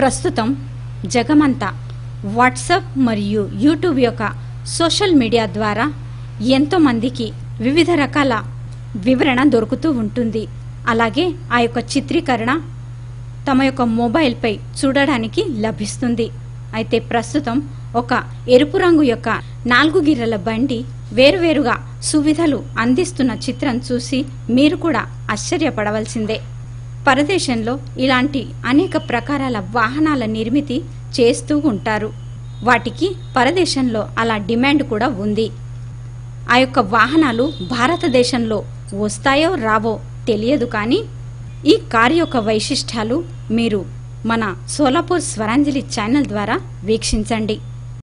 ప్రస్తుతం జగమంతా వాట్సాప్ మరియు యూట్యూబ్ యొక్క సోషల్ మీడియా ద్వారా ఎంతో మందికి వివిధ రకాల వివరణ దొరుకుతూ ఉంటుంది అలాగే ఆ యొక్క చిత్రీకరణ తమ యొక్క మొబైల్పై చూడడానికి లభిస్తుంది అయితే ప్రస్తుతం ఒక ఎరుపు రంగు యొక్క నాలుగు గిర్రల బండి వేరువేరుగా సువిధలు అందిస్తున్న చిత్రం చూసి మీరు కూడా ఆశ్చర్యపడవలసిందే పరదేశంలో ఇలాంటి అనేక ప్రకారాల వాహనాల నిర్మితి చేస్తూ ఉంటారు వాటికి పరదేశంలో అలా డిమాండ్ కూడా ఉంది ఆ యొక్క వాహనాలు భారతదేశంలో వస్తాయో రావో తెలియదు కానీ ఈ కార్ యొక్క వైశిష్ట్యాలు మీరు మన సోలాపూర్ స్వరాంజలి ఛానల్ ద్వారా వీక్షించండి